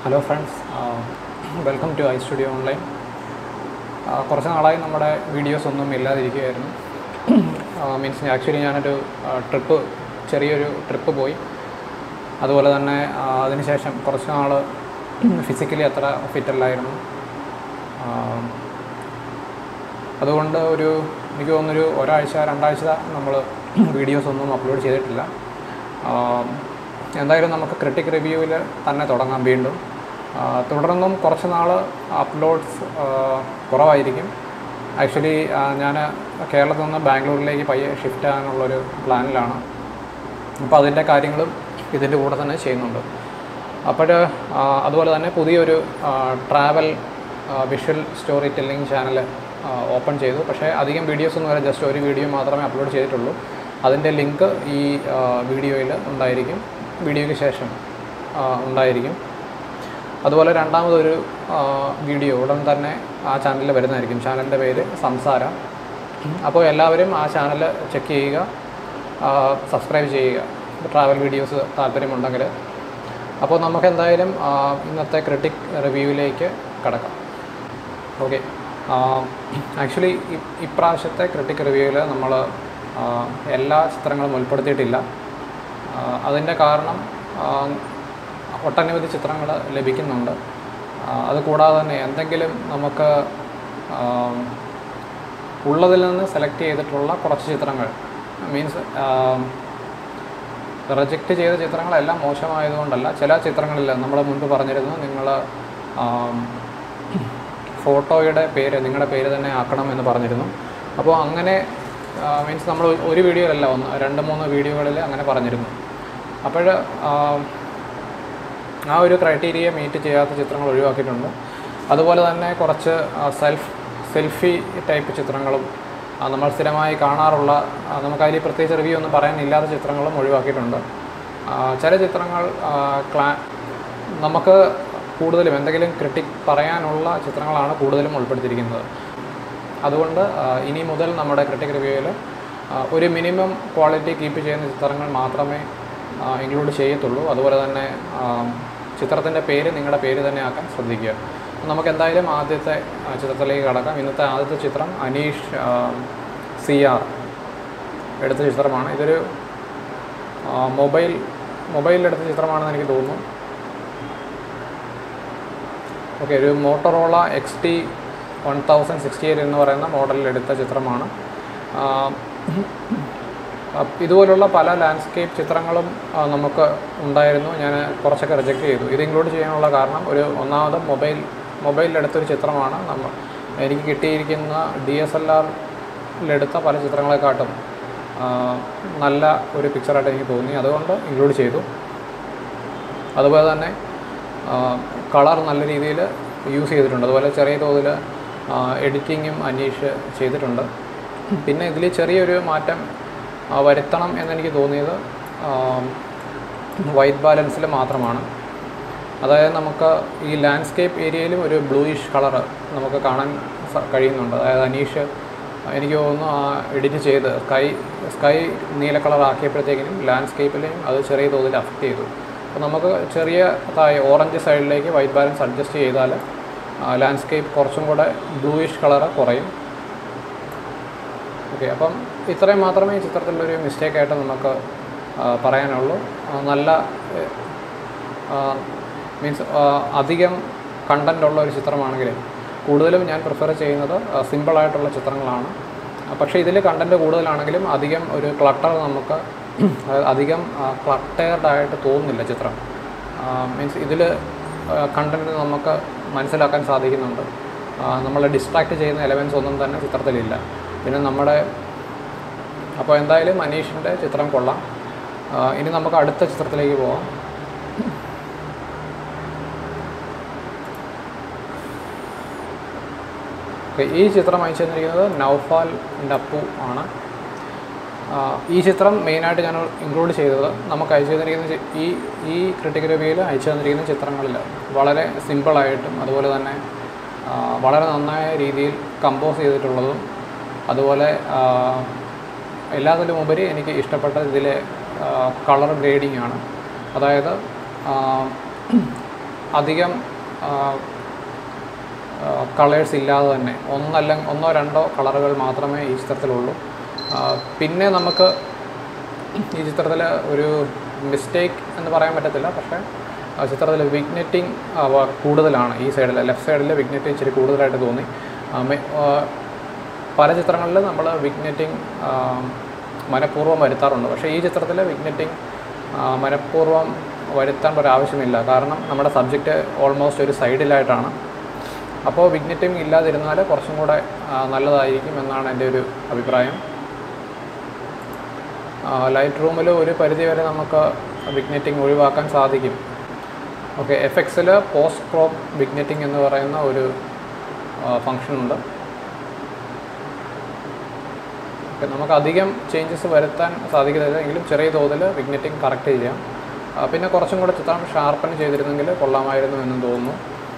hello friends welcome to I studio online കുറച്ച് നാളായി നമ്മുടെ വീഡിയോസ് ഒന്നും ഇല്ലാതിരിക്കുകയായിരുന്നു മീൻസ് ആക്ച്വലി ഞാനൊരു ട്രിപ്പ് ചെറിയൊരു ട്രിപ്പ് പോയി അതുപോലെ തന്നെ ആ, അതിനുശേഷം കുറച്ച് നാൾ ഫിസിക്കലി അത്ര ഫിറ്റല്ലായിരുന്നു അതുകൊണ്ട് ഒരു എനിക്ക് തോന്നുന്നൊരു ഒരാഴ്ച രണ്ടാഴ്ച നമ്മൾ വീഡിയോസ് ഒന്നും അപ്ലോഡ് ചെയ്തിട്ടില്ല ആം, എന്തായാലും നമുക്ക് ക്രിട്ടിക് റിവ്യൂവിൽ തന്നെ തുടങ്ങാം വീണ്ടും ആ, തുടർന്നും കുറച്ച് നാൾ അപ്ലോഡ്സ് കുറവായിരിക്കും ആക്ച്വലി ഞാൻ കേരളത്തിൽ നിന്ന് ബാംഗ്ലൂരിലേക്ക് പയ്യെ ഷിഫ്റ്റ് ആകാനുള്ളൊരു പ്ലാനിലാണ് അപ്പോൾ അതിൻ്റെ കാര്യങ്ങളും ഇതിൻ്റെ കൂടെ തന്നെ ചെയ്യുന്നുണ്ട് അപ്പോൾ അതുപോലെ തന്നെ പുതിയൊരു travel visual storytelling channel open ചെയ്തു പക്ഷേ അധികം വീഡിയോസ് ഒന്നും വരെ ജസ്റ്റ് ഒരു വീഡിയോ മാത്രമേ അപ്ലോഡ് ചെയ്തിട്ടുള്ളൂ അതിൻ്റെ ലിങ്ക് ഈ വീഡിയോയിൽ ഉണ്ടായിരിക്കും വീഡിയോയ്ക്ക് ശേഷം ആ, ഉണ്ടായിരിക്കും അതുപോലെ രണ്ടാമതൊരു ആ, വീഡിയോ ഉടൻ തന്നെ ആ ചാനലിൽ വരുന്നതായിരിക്കും ചാനലിൻ്റെ പേര് സംസാരം അപ്പോൾ എല്ലാവരും ആ ചാനൽ ചെക്ക് ചെയ്യുക ആ, സബ്സ്ക്രൈബ് ചെയ്യുക ട്രാവൽ വീഡിയോസ് താല്പര്യമുണ്ടെങ്കിൽ അപ്പോൾ നമുക്ക് എന്തായാലും ആ, ഇന്നത്തെ ക്രിട്ടിക് റിവ്യൂവിലേക്ക് കടക്കാം ഓക്കെ ആക്ച്വലി ഇപ്രാവശ്യത്തെ ക്രിട്ടിക് റിവ്യൂവിൽ നമ്മൾ എല്ലാ ചിത്രങ്ങളും ഉൾപ്പെടുത്തിയിട്ടില്ല ആ, അതിൻ്റെ കാരണം ആ, ഒട്ടനവധി ചിത്രങ്ങൾ ലഭിക്കുന്നുണ്ട് ആ, അതുകൂടാതെ തന്നെ എന്തെങ്കിലും നമുക്ക് ആ, ഉള്ളതിൽ നിന്ന് സെലക്ട് ചെയ്തിട്ടുള്ള കുറച്ച് ചിത്രങ്ങൾ മീൻസ് റിജക്റ്റ് ചെയ്ത ചിത്രങ്ങളെല്ലാം മോശമായതുകൊണ്ടല്ല ചില ചിത്രങ്ങളിൽ നമ്മൾ മുൻപ് പറഞ്ഞിരുന്നു നിങ്ങൾ ഫോട്ടോയുടെ പേര് നിങ്ങളുടെ പേര് തന്നെ ആക്കണം എന്ന് പറഞ്ഞിരുന്നു അപ്പോൾ അങ്ങനെ മീൻസ് നമ്മൾ ഒരു വീഡിയോയിലല്ല ഒന്ന് രണ്ട് മൂന്ന് വീഡിയോകളിൽ അങ്ങനെ പറഞ്ഞിരുന്നു അപ്പോൾ ആ ഒരു ക്രൈറ്റീരിയ മീറ്റ് ചെയ്യാത്ത ചിത്രങ്ങൾ ഒഴിവാക്കിയിട്ടുണ്ട് അതുപോലെ തന്നെ കുറച്ച് സെൽഫ് സെൽഫി ടൈപ്പ് ചിത്രങ്ങളും ആ, നമ്മൾ സ്ഥിരമായി കാണാറുള്ള ആ, നമുക്കതിൽ പ്രത്യേകിച്ച് റിവ്യൂ ഒന്നും പറയാനില്ലാത്ത ചിത്രങ്ങളും ഒഴിവാക്കിയിട്ടുണ്ട് ആ, ചില ചിത്രങ്ങൾ ആ, ക്ലാ നമുക്ക് കൂടുതലും എന്തെങ്കിലും ക്രിട്ടിക് പറയാനുള്ള ചിത്രങ്ങളാണ് കൂടുതലും ഉൾപ്പെടുത്തിയിരിക്കുന്നത് അതുകൊണ്ട് ആ, ഇനി മുതൽ നമ്മുടെ ക്രിട്ടിക് റിവ്യൂവിൽ ഒരു മിനിമം ക്വാളിറ്റി കീപ്പ് ചെയ്യുന്ന ചിത്രങ്ങൾ മാത്രമേ ഇൻക്ലൂഡ് ചെയ്യത്തുള്ളൂ അതുപോലെ തന്നെ ചിത്രത്തിൻ്റെ പേര് നിങ്ങളുടെ പേര് തന്നെ ആക്കാൻ ശ്രദ്ധിക്കുക നമുക്ക് എന്തായാലും ആദ്യത്തെ ആ, ചിത്രത്തിലേക്ക് കടക്കാം ഇന്നത്തെ ആദ്യത്തെ ചിത്രം അനീഷ് സി ആർ എടുത്ത ചിത്രമാണ് ഇതൊരു ആ, മൊബൈൽ മൊബൈലിലെടുത്ത ചിത്രമാണെന്ന് എനിക്ക് തോന്നുന്നു ഓക്കെ ഒരു Motorola X T one thousand sixty eight എന്ന് പറയുന്ന മോഡലിൽ എടുത്ത ചിത്രമാണ് ആ, അപ്പ് ഇതുപോലുള്ള പല ലാൻഡ്സ്കേപ്പ് ചിത്രങ്ങളും ആ, നമുക്ക് ഉണ്ടായിരുന്നു ഞാൻ കുറച്ചൊക്കെ റിജക്റ്റ് ചെയ്തു ഇത് ഇൻക്ലൂഡ് ചെയ്യാനുള്ള കാരണം ഒരു ഒന്നാമത് മൊബൈൽ മൊബൈലിലെടുത്തൊരു ചിത്രമാണ് നമ്മൾ എനിക്ക് കിട്ടിയിരിക്കുന്ന ഡി എസ് എൽ ആറിലെടുത്ത പല ചിത്രങ്ങളെക്കാട്ടും ആ, നല്ല ഒരു പിക്ചറായിട്ട് എനിക്ക് തോന്നി അതുകൊണ്ട് ഇൻക്ലൂഡ് ചെയ്തു അതുപോലെ തന്നെ കളർ നല്ല രീതിയിൽ യൂസ് ചെയ്തിട്ടുണ്ട് അതുപോലെ ചെറിയ തോതിൽ എഡിറ്റിങ്ങും അന്വേഷിച്ച് ചെയ്തിട്ടുണ്ട് പിന്നെ ഇതിൽ ചെറിയൊരു മാറ്റം ആ, വരുത്തണം എന്നെനിക്ക് തോന്നിയത് വൈറ്റ് ബാലൻസിൽ മാത്രമാണ് അതായത് നമുക്ക് ഈ ലാൻഡ്സ്കേപ്പ് ഏരിയയിലും ഒരു ബ്ലൂയിഷ് കളറ് നമുക്ക് കാണാൻ സ- കഴിയുന്നുണ്ട് അതായത് അനീഷ് എനിക്ക് തോന്നുന്നു ആ എഡിറ്റ് ചെയ്ത് സ്കൈ സ്കൈ നീല കളർ ആക്കിയപ്പോഴത്തേക്കിനും ലാൻഡ്സ്കേപ്പിലെയും അത് ചെറിയ തോതിൽ അഫക്റ്റ് ചെയ്തു അപ്പോൾ നമുക്ക് ചെറിയ താഴെ ഓറഞ്ച് സൈഡിലേക്ക് വൈറ്റ് ബാലൻസ് അഡ്ജസ്റ്റ് ചെയ്താൽ ലാൻഡ്സ്കേപ്പ് കുറച്ചും കൂടെ ബ്ലൂയിഷ് കളറ് കുറയും ഓക്കെ അപ്പം ഇത്രയും മാത്രമേ ഈ ചിത്രത്തിലൊരു മിസ്റ്റേക്കായിട്ട് നമുക്ക് ആ, പറയാനുള്ളൂ ആ, നല്ല മീൻസ് അധികം കണ്ടൻ്റ് ഉള്ള ഒരു ചിത്രമാണെങ്കിൽ കൂടുതലും ഞാൻ പ്രിഫർ ചെയ്യുന്നത് സിമ്പിളായിട്ടുള്ള ചിത്രങ്ങളാണ് ആ, പക്ഷേ ഇതിൽ കണ്ടൻറ്റ് കൂടുതലാണെങ്കിലും അധികം ഒരു ക്ലട്ടർ നമുക്ക് അതായത് അധികം ക്ലട്ടേർഡ് ആയിട്ട് തോന്നുന്നില്ല ചിത്രം മീൻസ് ഇതിൽ കണ്ടൻറ്റ് നമുക്ക് മനസ്സിലാക്കാൻ സാധിക്കുന്നുണ്ട് ആ, നമ്മളെ ഡിസ്ട്രാക്റ്റ് ചെയ്യുന്ന എലമെൻസ് ഒന്നും തന്നെ ചിത്രത്തിലില്ല പിന്നെ നമ്മുടെ അപ്പോൾ എന്തായാലും മനീഷിൻ്റെ ചിത്രം കൊള്ളാം ആ, ഇനി നമുക്ക് അടുത്ത ചിത്രത്തിലേക്ക് പോവാം ഓക്കെ ഈ ചിത്രം അയച്ചു തന്നിരിക്കുന്നത് നൗഫാൽ ഡപ്പു ആണ് ആ, ഈ ചിത്രം മെയിനായിട്ട് ഞാൻ ഇൻക്ലൂഡ് ചെയ്തത് നമുക്ക് അയച്ചു തന്നിരിക്കുന്ന ചി- ഈ ഈ ക്രിട്ടിക്കൽ റിവ്യൂവിൽ അയച്ചു തന്നിരിക്കുന്ന ചിത്രങ്ങളിൽ വളരെ സിമ്പിളായിട്ടും അതുപോലെ തന്നെ ആ, വളരെ നന്നായ രീതിയിൽ കമ്പോസ് ചെയ്തിട്ടുള്ളതും അതുപോലെ ആ, എല്ലാത്തിലും ഉപരി എനിക്ക് ഇഷ്ടപ്പെട്ടത് ഇതിലെ കളർ ഗ്രേഡിംഗ് ആണ് അതായത് ആ, അധികം കളേഴ്സ് ഇല്ലാതെ തന്നെ ഒന്നല്ല ഒന്നോ രണ്ടോ കളറുകൾ മാത്രമേ ഈ ചിത്രത്തിലുള്ളൂ ആ, പിന്നെ നമുക്ക് ഈ ചിത്രത്തിൽ ഒരു മിസ്റ്റേക്ക് എന്ന് പറയാൻ പറ്റത്തില്ല പക്ഷേ ആ ചിത്രത്തിൽ വിഗ്നെറ്റിംഗ് കൂടുതലാണ് ഈ സൈഡിൽ ലെഫ്റ്റ് സൈഡിൽ വിഗ്നെറ്റിംഗ് ഇച്ചിരി കൂടുതലായിട്ട് തോന്നി ആ, മെ- ആ, പല ചിത്രങ്ങളിൽ നമ്മൾ വിഗ്നെറ്റിംഗ് മനഃപൂർവ്വം വരുത്താറുണ്ട് പക്ഷേ ഈ ചിത്രത്തിൽ വിഗ്നെറ്റിംഗ് മനഃപൂർവ്വം വരുത്താൻ ഒരു ആവശ്യമില്ല കാരണം നമ്മുടെ സബ്ജക്റ്റ് ഓൾമോസ്റ്റ് ഒരു സൈഡിലായിട്ടാണ് അപ്പോൾ വിഗ്നെറ്റിംഗ് ഇല്ലാതിരുന്നാൽ കുറച്ചും കൂടെ ആ, നല്ലതായിരിക്കും എന്നാണ് എൻ്റെ ഒരു അഭിപ്രായം ലൈറ്റ് റൂമിൽ ഒരു പരിധി വരെ നമുക്ക് വിഗ്നെറ്റിംഗ് ഒഴിവാക്കാൻ സാധിക്കും ഓക്കെ എഫ് എക്സിൽ പോസ്റ്റ് ക്രോപ്പ് വിഗ്നെറ്റിംഗ് എന്ന് പറയുന്ന ഒരു ഫങ്ഷൻ ഉണ്ട് ഓക്കെ നമുക്ക് അധികം ചേഞ്ചസ് വരുത്താൻ സാധിക്കുന്നില്ല എങ്കിലും ചെറിയ തോതിൽ വിഗ്നെറ്റിംഗ് കറക്റ്റ് ചെയ്യാം ആ, പിന്നെ കുറച്ചും കൂടെ ചിത്രം ഷാർപ്പൻ ചെയ്തിരുന്നെങ്കിൽ കൊള്ളാമായിരുന്നു എന്നും തോന്നുന്നു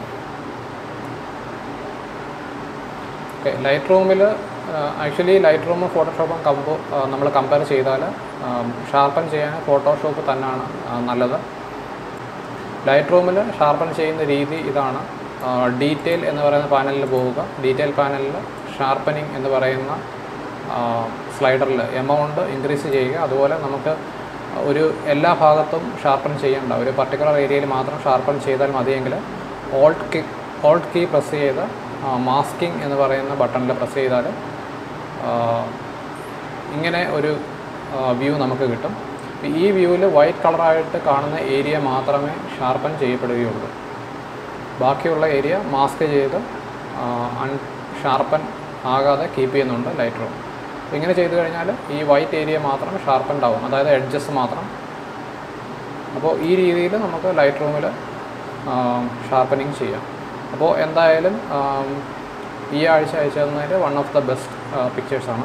ഓക്കെ ലൈറ്റ് റൂമിൽ ആക്ച്വലി ലൈറ്റ് റൂമും ഫോട്ടോഷോപ്പും കമ്പോ നമ്മൾ കമ്പയർ ചെയ്താൽ ഷാർപ്പൻ ചെയ്യാൻ ഫോട്ടോഷോപ്പ് തന്നെയാണ് ആ, നല്ലത് ലൈറ്റ് റൂമിൽ ഷാർപ്പൻ ചെയ്യുന്ന രീതി ഇതാണ് ഡീറ്റെയിൽ എന്ന് പറയുന്ന പാനലിൽ പോവുക ഡീറ്റെയിൽ പാനലിൽ ഷാർപ്പനിങ് എന്ന് പറയുന്ന സ്ലൈഡറിൽ എമൗണ്ട് ഇൻക്രീസ് ചെയ്യുക അതുപോലെ നമുക്ക് ഒരു എല്ലാ ഭാഗത്തും ഷാർപ്പൺ ചെയ്യേണ്ട ഒരു പർട്ടിക്കുലർ ഏരിയയിൽ മാത്രം ഷാർപ്പൺ ചെയ്താൽ മതിയെങ്കിൽ alt key alt key press ചെയ്ത് മാസ്കിംഗ് എന്ന് പറയുന്ന ബട്ടണിൽ പ്രസ് ചെയ്താൽ ആ, ഇങ്ങനെ ഒരു വ്യൂ നമുക്ക് കിട്ടും ഈ വ്യൂവിൽ വൈറ്റ് കളറായിട്ട് കാണുന്ന ഏരിയ മാത്രമേ ഷാർപ്പൻ ചെയ്യപ്പെടുകയുള്ളൂ ബാക്കിയുള്ള ഏരിയ മാസ്ക് ചെയ്ത് അൺ ഷാർപ്പൻ ആകാതെ കീപ്പ് ചെയ്യുന്നുണ്ട് ലൈറ്റ് റൂം ഇങ്ങനെ ചെയ്തു കഴിഞ്ഞാൽ ഈ വൈറ്റ് ഏരിയ മാത്രം ഷാർപ്പൻഡ് ആവും അതായത് എഡ്ജസ് മാത്രം അപ്പോൾ ഈ രീതിയിൽ നമുക്ക് ലൈറ്റ് റൂമിൽ ഷാർപ്പനിങ് ചെയ്യാം അപ്പോൾ എന്തായാലും ആം, ഈ ആഴ്ച അയച്ചു തന്നതിൽ വൺ ഓഫ് ദ ബെസ്റ്റ് പിക്ചേഴ്സാണ്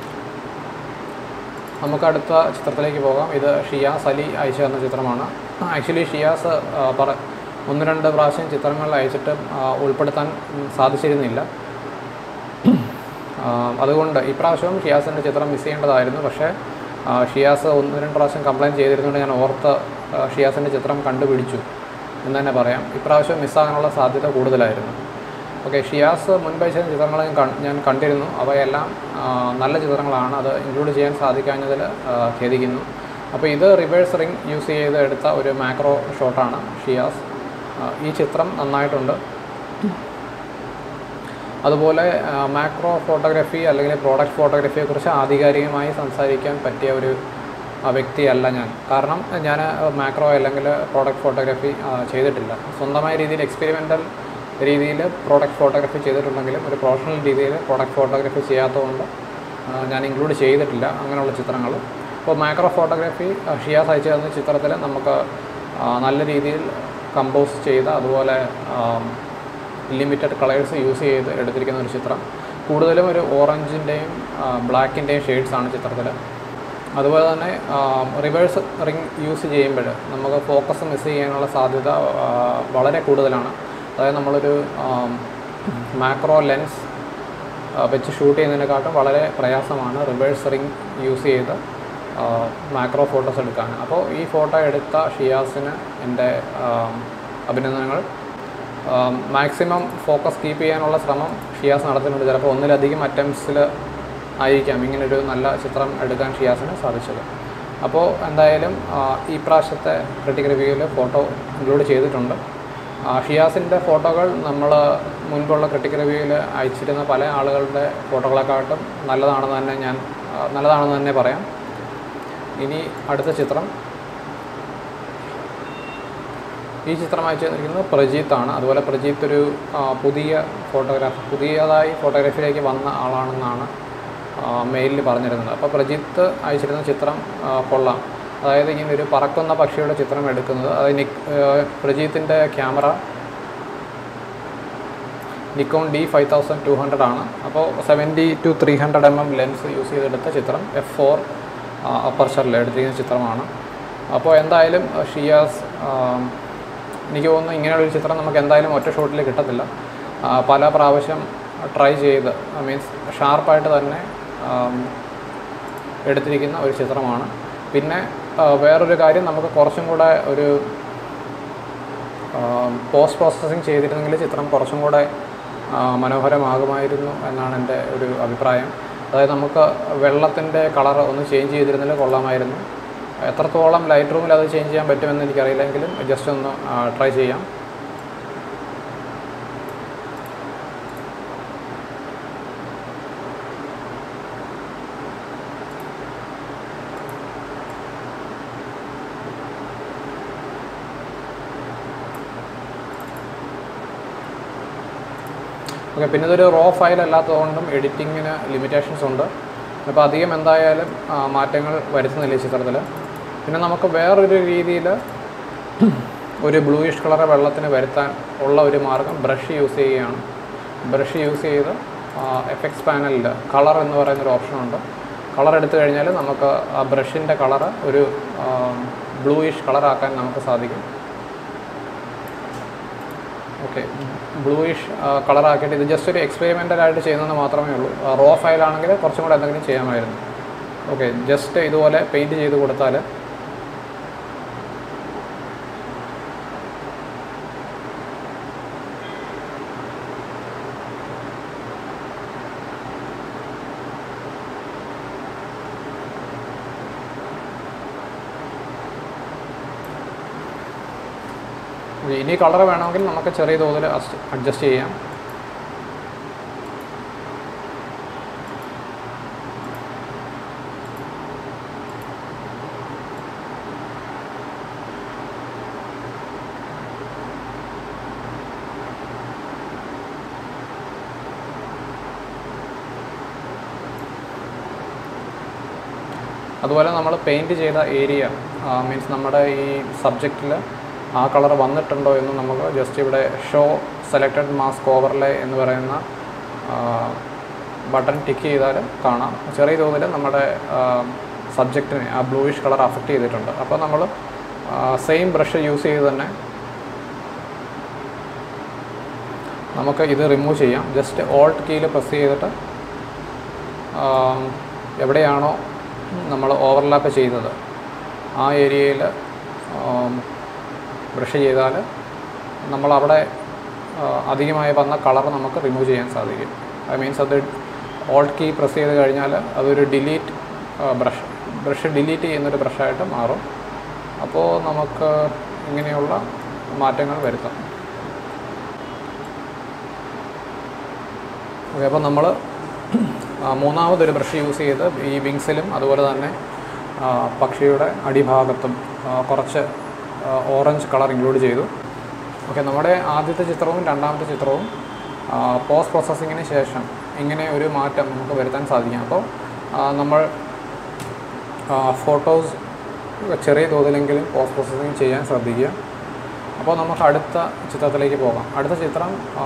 നമുക്ക് അടുത്ത ചിത്രത്തിലേക്ക് പോകാം ഇത് ഷിയാസ് അലി അയച്ചു തന്ന ചിത്രമാണ് ആക്ച്വലി ഷിയാസ് ആ, പറ ഒന്ന് രണ്ട് പ്രാവശ്യം ചിത്രങ്ങൾ അയച്ചിട്ട് ആ, ഉൾപ്പെടുത്താൻ ഉം, സാധിച്ചിരുന്നില്ല ആ, അതുകൊണ്ട് ഇപ്രാവശ്യവും ഷിയാസിൻ്റെ ചിത്രം മിസ് ചെയ്യേണ്ടതായിരുന്നു പക്ഷേ ആ, ഷിയാസ് ഒന്ന് രണ്ട് പ്രാവശ്യം കംപ്ലയിൻറ്റ് ചെയ്തിരുന്നുകൊണ്ട് ഞാൻ ഓർത്ത് ആ, ഷിയാസിൻ്റെ ചിത്രം കണ്ടുപിടിച്ചു എന്ന് തന്നെ പറയാം ഇപ്രാവശ്യം മിസ്സാകാനുള്ള സാധ്യത കൂടുതലായിരുന്നു ഓക്കെ ഷിയാസ് മുൻപ് അയച്ച ചിത്രങ്ങൾ ഞാൻ കൺ- ഞാൻ കണ്ടിരുന്നു അവയെല്ലാം ആ, നല്ല ചിത്രങ്ങളാണ് അത് ഇൻക്ലൂഡ് ചെയ്യാൻ സാധിക്കാഞ്ഞതിൽ ആ, ഖേദിക്കുന്നു അപ്പോൾ ഇത് റിവേഴ്സ് റിംഗ് യൂസ് ചെയ്ത് എടുത്ത ഒരു മാക്രോ ഷോട്ടാണ് ഷിയാസ് ആ, ഈ ചിത്രം നന്നായിട്ടുണ്ട് അതുപോലെ മാക്രോ ഫോട്ടോഗ്രാഫി അല്ലെങ്കിൽ പ്രോഡക്റ്റ് ഫോട്ടോഗ്രാഫിയെക്കുറിച്ച് ആധികാരികമായി സംസാരിക്കാൻ പറ്റിയ ഒരു ആ, വ്യക്തിയല്ല ഞാൻ കാരണം ഞാൻ മാക്രോ അല്ലെങ്കിൽ പ്രോഡക്റ്റ് ഫോട്ടോഗ്രാഫി ആ, ചെയ്തിട്ടില്ല സ്വന്തമായ രീതിയിൽ എക്സ്പെരിമെൻ്റൽ രീതിയിൽ പ്രോഡക്റ്റ് ഫോട്ടോഗ്രാഫി ചെയ്തിട്ടുണ്ടെങ്കിലും ഒരു പ്രൊഫഷണൽ രീതിയിൽ പ്രോഡക്റ്റ് ഫോട്ടോഗ്രാഫി ചെയ്യാത്തതുകൊണ്ട് ആ, ഞാൻ ഇൻക്ലൂഡ് ചെയ്തിട്ടില്ല അങ്ങനെയുള്ള ചിത്രങ്ങൾ അപ്പോൾ മാക്രോ ഫോട്ടോഗ്രാഫി ആ, ഷിയാസ് അയച്ചു തന്ന ചിത്രത്തിൽ നമുക്ക് ആ, നല്ല രീതിയിൽ കമ്പോസ് ചെയ്ത അതുപോലെ ലിമിറ്റഡ് കളേഴ്സ് യൂസ് ചെയ്ത് എടുത്തിരിക്കുന്ന ഒരു ചിത്രം കൂടുതലും ഒരു ഓറഞ്ചിൻ്റെയും ബ്ലാക്കിൻ്റെയും ഷെയ്ഡ്സാണ് ചിത്രത്തിൽ അതുപോലെ തന്നെ റിവേഴ്സ് റിംഗ് യൂസ് ചെയ്യുമ്പോൾ നമുക്ക് ഫോക്കസ് മിസ് ചെയ്യാനുള്ള സാധ്യത ആ, വളരെ കൂടുതലാണ് അതായത് നമ്മളൊരു മാക്രോ ലെൻസ് വെച്ച് ഷൂട്ട് ചെയ്യുന്നതിനെക്കാട്ടും വളരെ പ്രയാസമാണ് റിവേഴ്സ് റിംഗ് യൂസ് ചെയ്ത് മാക്രോ ഫോട്ടോസ് എടുക്കാൻ അപ്പോൾ ഈ ഫോട്ടോ എടുത്ത ഷിയാസിന് എൻ്റെ ആ, അഭിനന്ദനങ്ങൾ മാക്സിമം ഫോക്കസ് കീപ്പ് ചെയ്യാനുള്ള ശ്രമം ഷിയാസ് നടത്തുന്നുണ്ട് ചിലപ്പോൾ ഒന്നിലധികം അറ്റംപ്റ്റ്സിൽ ആയിരിക്കാം ഇങ്ങനൊരു നല്ല ചിത്രം എടുക്കാൻ ഷിയാസിന് സാധിച്ചത് അപ്പോൾ എന്തായാലും ആ, ഈ പ്രാവശ്യത്തെ ക്രിട്ടിക് റിവ്യൂവിൽ ഫോട്ടോ ഇൻക്ലൂഡ് ചെയ്തിട്ടുണ്ട് ആ, ഷിയാസിൻ്റെ ഫോട്ടോകൾ നമ്മൾ മുൻപുള്ള ക്രിട്ടിക് റിവ്യൂവിൽ അയച്ചിരുന്ന പല ആളുകളുടെ ഫോട്ടോകളെക്കാട്ടും നല്ലതാണെന്ന് തന്നെ ഞാൻ ആ, നല്ലതാണെന്ന് തന്നെ പറയാം ഇനി അടുത്ത ചിത്രം ഈ ചിത്രം അയച്ചു തന്നിരിക്കുന്നത് പ്രജീത്താണ് അതുപോലെ പ്രജീത്ത് ഒരു ആ, പുതിയ ഫോട്ടോഗ്രാഫ് പുതിയതായി ഫോട്ടോഗ്രാഫിയിലേക്ക് വന്ന ആളാണെന്നാണ് മെയിലിൽ പറഞ്ഞിരുന്നത് അപ്പോൾ പ്രജിത്ത് അയച്ചിരുന്ന ചിത്രം ആ, കൊള്ളാം അതായത് ഇങ്ങനെ ഒരു പറക്കുന്ന പക്ഷിയുടെ ചിത്രം എടുക്കുന്നത് അത് നിക് പ്രജീത്തിൻ്റെ camera Nikon D five thousand two hundred ആണ് അപ്പോൾ seventy two three hundred M M lens use ചെയ്തെടുത്ത ചിത്രം എഫ് ഫോർ അപ്പർച്ചറിൽ എടുത്തിരിക്കുന്ന ചിത്രമാണ് അപ്പോൾ എന്തായാലും ആ, ഷിയാസ് ആ, എനിക്ക് തോന്നുന്നു ഇങ്ങനെയുള്ളൊരു ചിത്രം നമുക്ക് എന്തായാലും ഒറ്റ ഷോട്ടിൽ കിട്ടത്തില്ല ആ, പല പ്രാവശ്യം ട്രൈ ചെയ്ത് മീൻസ് ഷാർപ്പായിട്ട് തന്നെ ആം, എടുത്തിരിക്കുന്ന ഒരു ചിത്രമാണ് പിന്നെ ആ, വേറൊരു കാര്യം നമുക്ക് കുറച്ചും കൂടെ ഒരു പോസ്റ്റ് പ്രോസസ്സിങ് ചെയ്തിരുന്നെങ്കിൽ ചിത്രം കുറച്ചും കൂടെ ആ, മനോഹരമാകുമായിരുന്നു എന്നാണ് എൻ്റെ ഒരു അഭിപ്രായം അതായത് നമുക്ക് വെള്ളത്തിൻ്റെ കളർ ഒന്ന് ചേഞ്ച് ചെയ്തിരുന്നെങ്കിൽ കൊള്ളാമായിരുന്നു എത്രത്തോളം ലൈറ്റ് റൂമിൽ അത് ചേഞ്ച് ചെയ്യാൻ പറ്റുമെന്ന് എനിക്കറിയില്ലെങ്കിലും ജസ്റ്റ് ഒന്ന് ട്രൈ ചെയ്യാം ഓക്കെ പിന്നെ ഇതൊരു റോ ഫയൽ അല്ലാത്തതുകൊണ്ടും എഡിറ്റിങ്ങിന് ലിമിറ്റേഷൻസ് ഉണ്ട് അപ്പോൾ അധികം എന്തായാലും ആ, മാറ്റങ്ങൾ വരുത്തുന്നില്ല ഈ ചിത്രത്തിൽ പിന്നെ നമുക്ക് വേറൊരു രീതിയിൽ ഒരു ബ്ലൂയിഷ് കളർ വെള്ളത്തിന് വരുത്താൻ ഉള്ള ഒരു മാർഗം ബ്രഷ് യൂസ് ചെയ്യുകയാണ് ബ്രഷ് യൂസ് ചെയ്ത് എഫക്ട്സ് പാനലിൽ കളർ എന്ന് പറയുന്നൊരു ഓപ്ഷനുണ്ട് കളർ എടുത്തു കഴിഞ്ഞാൽ നമുക്ക് ആ ബ്രഷിൻ്റെ കളറ് ഒരു ബ്ലൂയിഷ് കളറാക്കാൻ നമുക്ക് സാധിക്കും ഓക്കെ ബ്ലൂയിഷ് കളറാക്കിയിട്ട് ഇത് ജസ്റ്റ് ഒരു എക്സ്പെരിമെൻ്റൽ ആയിട്ട് ചെയ്യുന്നത് മാത്രമേ ഉള്ളൂ റോ ഫയലാണെങ്കിൽ കുറച്ചും കൂടെ എന്തെങ്കിലും ചെയ്യാമായിരുന്നു ഓക്കെ ജസ്റ്റ് ഇതുപോലെ പെയിൻറ്റ് ചെയ്ത് കൊടുത്താൽ ഇനി കളർ വേണമെങ്കിൽ നമുക്ക് ചെറിയ തോതിൽ അഡ്ജസ്റ്റ് ചെയ്യാം അതുപോലെ നമ്മൾ പെയിൻറ്റ് ചെയ്ത ഏരിയ മീൻസ് നമ്മുടെ ഈ സബ്ജക്റ്റിൽ ആ കളർ വന്നിട്ടുണ്ടോ എന്ന് നമുക്ക് ജസ്റ്റ് ഇവിടെ ഷോ സെലക്റ്റഡ് മാസ്ക് ഓവർലേ എന്ന് പറയുന്ന ബട്ടൺ ടിക്ക് ചെയ്താൽ കാണാം ചെറിയ തോതിൽ നമ്മുടെ സബ്ജക്റ്റിനെ ആ ബ്ലൂയിഷ് കളർ അഫക്റ്റ് ചെയ്തിട്ടുണ്ട് അപ്പോൾ നമ്മൾ സെയിം ബ്രഷ് യൂസ് ചെയ്ത് തന്നെ നമുക്ക് ഇത് റിമൂവ് ചെയ്യാം ജസ്റ്റ് ഓൾട്ട് കീയിൽ പ്രസ് ചെയ്തിട്ട് ആ, എവിടെയാണോ നമ്മൾ ഓവർലാപ്പ് ചെയ്തത് ആ ഏരിയയിൽ ബ്രഷ് ചെയ്താൽ നമ്മളവിടെ ആ, അധികമായി വന്ന കളർ നമുക്ക് റിമൂവ് ചെയ്യാൻ സാധിക്കും ഐ മീൻസ് അത് ഓൾട്ട് കീ പ്രസ് ചെയ്ത് കഴിഞ്ഞാൽ അതൊരു ഡിലീറ്റ് ബ്രഷ് ബ്രഷ് ഡിലീറ്റ് ചെയ്യുന്നൊരു ബ്രഷായിട്ട് മാറും അപ്പോൾ നമുക്ക് ഇങ്ങനെയുള്ള മാറ്റങ്ങൾ വരുത്താം ഓക്കെ അപ്പോൾ നമ്മൾ മൂന്നാമതൊരു ബ്രഷ് യൂസ് ചെയ്ത് ഈ വിങ്സിലും അതുപോലെ തന്നെ ആ, പക്ഷിയുടെ അടിഭാഗത്തും ആ, കുറച്ച് ഓറഞ്ച് കളർ ഇൻക്ലൂഡ് ചെയ്തു ഓക്കെ നമ്മുടെ ആദ്യത്തെ ചിത്രവും രണ്ടാമത്തെ ചിത്രവും പോസ്റ്റ് പ്രോസസ്സിങ്ങിന് ശേഷം ഇങ്ങനെ ഒരു മാറ്റം നമുക്ക് വരുത്താൻ സാധിക്കും അപ്പോൾ ആ, നമ്മൾ ഫോട്ടോസ് ചെറിയ തോതിലെങ്കിലും പോസ്റ്റ് പ്രോസസ്സിങ് ചെയ്യാൻ ശ്രദ്ധിക്കുക അപ്പോൾ നമുക്ക് അടുത്ത ചിത്രത്തിലേക്ക് പോകാം അടുത്ത ചിത്രം ആ,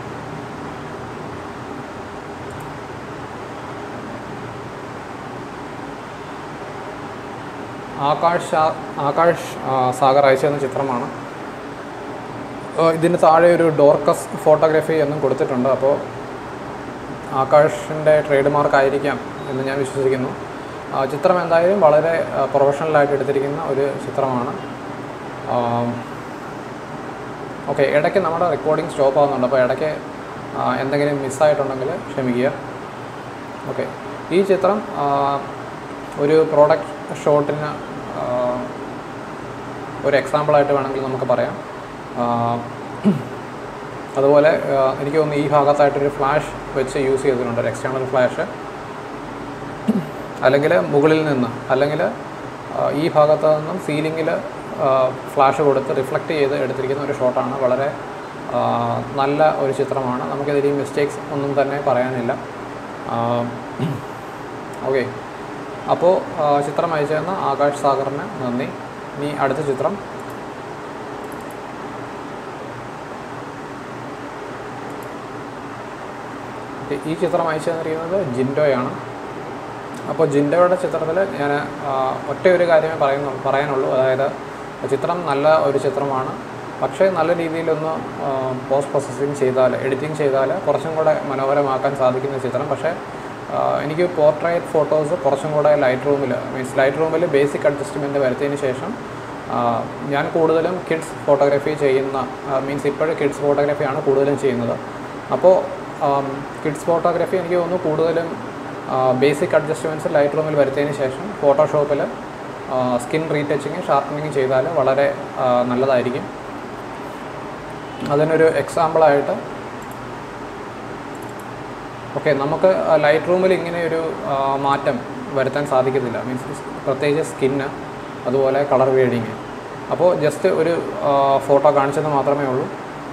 ആകാശ് സാ- ആകാശ് ആ, സാഗർ അയച്ചു തന്ന ചിത്രമാണ് ആ, ഇതിന് താഴെ ഒരു ഡോർക്കസ് ഫോട്ടോഗ്രാഫി എന്നും കൊടുത്തിട്ടുണ്ട് അപ്പോൾ ആകാശിൻ്റെ ട്രേഡ് മാർക്ക് ആയിരിക്കാം എന്ന് ഞാൻ വിശ്വസിക്കുന്നു ആ, ചിത്രം എന്തായാലും വളരെ പ്രൊഫഷണലായിട്ട് എടുത്തിരിക്കുന്ന ഒരു ചിത്രമാണ് ഓക്കെ ഇടയ്ക്ക് നമ്മുടെ റെക്കോർഡിംഗ് സ്റ്റോപ്പ് ആവുന്നുണ്ട് അപ്പോൾ ഇടയ്ക്ക് ആ, എന്തെങ്കിലും മിസ്സായിട്ടുണ്ടെങ്കിൽ ക്ഷമിക്കുക ഓക്കെ ഈ ചിത്രം ആ, ഒരു പ്രോഡക്റ്റ് ഷോട്ടിന് ആ, ഒരു എക്സാമ്പിളായിട്ട് വേണമെങ്കിൽ നമുക്ക് പറയാം ആ, അതുപോലെ ആ, എനിക്ക് തോന്നുന്നു ഈ ഭാഗത്തായിട്ടൊരു ഫ്ലാഷ് വെച്ച് യൂസ് ചെയ്തിട്ടുണ്ട് ഒരു എക്സ്റ്റേണൽ ഫ്ലാഷ് അല്ലെങ്കിൽ മുകളിൽ നിന്ന് അല്ലെങ്കിൽ ആ, ഈ ഭാഗത്ത് നിന്നും സീലിങ്ങിൽ ഫ്ലാഷ് കൊടുത്ത് റിഫ്ലക്റ്റ് ചെയ്ത് എടുത്തിരിക്കുന്ന ഒരു ഷോട്ടാണ് വളരെ ആ, നല്ല ഒരു ചിത്രമാണ് നമുക്കിതിൽ മിസ്റ്റേക്സ് ഒന്നും തന്നെ പറയാനില്ല ഓക്കെ അപ്പോൾ ആ, ചിത്രം അയച്ചു തന്ന ആകാശ് സാഗറിന് നന്ദി ഇനി അടുത്ത ചിത്രം ഓക്കെ, ഈ ചിത്രം അയച്ചു തന്നിരിക്കുന്നത് ജിൻഡോയാണ് അപ്പോൾ ജിൻഡോയുടെ ചിത്രത്തിൽ ഞാൻ ഒറ്റ ഒരു കാര്യമേ പറയുന്നു പറയാനുള്ളൂ അതായത് ചിത്രം നല്ല ഒരു ചിത്രമാണ് പക്ഷേ നല്ല രീതിയിലൊന്ന് പോസ്റ്റ് പ്രോസസ്സിങ് ചെയ്താൽ എഡിറ്റിംഗ് ചെയ്താൽ കുറച്ചും കൂടെ മനോഹരമാക്കാൻ സാധിക്കുന്ന ചിത്രം പക്ഷേ ആ, എനിക്ക് പോർട്രേറ്റ് ഫോട്ടോസ് കുറച്ചും കൂടെ ലൈറ്റ് റൂമിൽ മീൻസ് ലൈറ്റ് റൂമിൽ ബേസിക് അഡ്ജസ്റ്റ്മെൻറ്റ് വരുത്തിയതിന് ശേഷം ആ, ഞാൻ കൂടുതലും കിഡ്സ് ഫോട്ടോഗ്രാഫി ചെയ്യുന്ന മീൻസ് ഇപ്പോഴും കിഡ്സ് ഫോട്ടോഗ്രാഫിയാണ് കൂടുതലും ചെയ്യുന്നത് അപ്പോൾ കിഡ്സ് ഫോട്ടോഗ്രാഫി എനിക്ക് തോന്നുന്നു കൂടുതലും ബേസിക് അഡ്ജസ്റ്റ്മെൻറ്റ്സ് ലൈറ്റ് റൂമിൽ വരുത്തിയതിന് ശേഷം ഫോട്ടോഷോപ്പിൽ സ്കിൻ റീടച്ചിങ് ഷാർപ്പനിങ് ചെയ്താൽ വളരെ ആ, നല്ലതായിരിക്കും അതിനൊരു എക്സാമ്പിളായിട്ട് ഓക്കെ നമുക്ക് ലൈറ്റ് റൂമിൽ ഇങ്ങനെ ഒരു ആ, മാറ്റം വരുത്താൻ സാധിക്കത്തില്ല മീൻസ് പ്രത്യേകിച്ച് സ്കിന്ന് അതുപോലെ കളർ ഗ്രേഡിങ് അപ്പോൾ ജസ്റ്റ് ഒരു ഫോട്ടോ കാണിച്ചെന്ന് മാത്രമേ ഉള്ളൂ